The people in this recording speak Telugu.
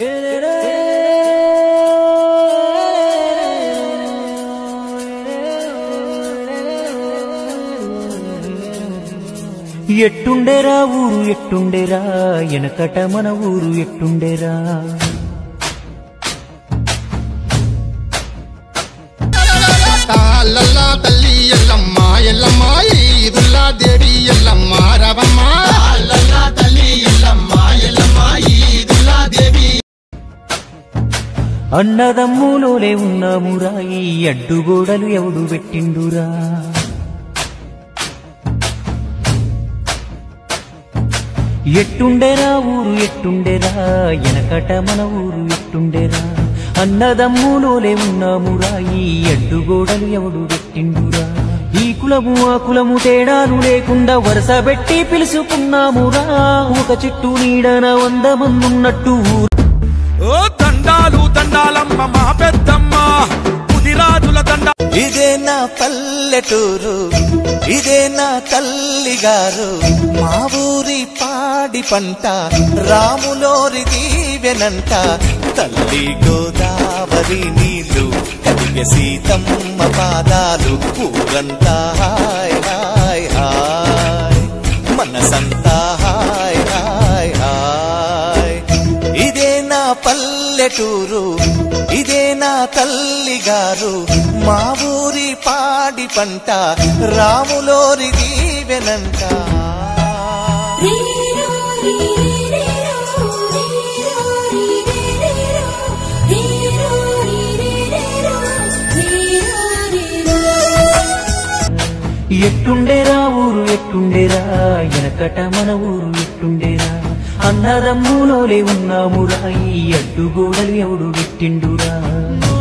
ఎట్టుండేరా ఊరు ఎట్టుండేరా ఎనకట మన ఊరు ఎట్టుండేరా తాళ్ళల్లా తల్లి ఎల్లమ్మ ఎల్లమ్మ ఈదుల్లా దేవి ఎల్లమ్మ రవమ్మ తాళ్ళల్లా తల్లి ఎల్లమ్మ ఎల్లమ్మ ఈదుల్లా దేవి అన్నదమ్ములోలే ఉన్నామురా ఈ అడ్డుగోడలు ఎవడు పెట్టిండురా ఎట్టుండేరా ఊరు ఎట్టుండేరా ఎనకట మన ఊరు ఎట్టుండేరా అన్నదమ్ములోలే ఉన్నామురా ఈ అడ్డుగోడలు ఎవడు పెట్టిండురా ఈ కులము ఆ కులము తేడాలు లేకుండా వరుస పెట్టి పిలుచుకున్నామురా ఒక చెట్టు నీడన వంద మందున్నట్టు ఊరు ఓ దండాలు దండాలమ్మ మా పెద్దమ్మ పుదిరాజుల దండ ఇదే నా పల్లెటూరు ఇదే నా తల్లి గారు మా ఊరి పాడి పంట రాములోరి దీవెనంట తల్లి గోదావరి నీళ్ళు కదిగ సీతమ్మ పాదాలు ఊరంతా హాయ్ హాయ్ హాయ్ మనసంతా హాయ్ హాయ్ హాయ్ ఇదే నా పల్లెటూరు ఇదే నా తల్లి గారు మా ఊరి పాడి పంట రాములోరి దీవెనంట రీరో రీరేరో రీరో రీరేరో రీరో రీరేరో రీరో రీరో ఎట్టుండేరా ఊరు ఎట్టుండేరా ఎనకట మన ఊరు ఎట్టుండేరా అన్నదమ్ములోలే ఉన్నామురా ఈ అడ్డుగోడలు ఎవడు పెట్టిండురా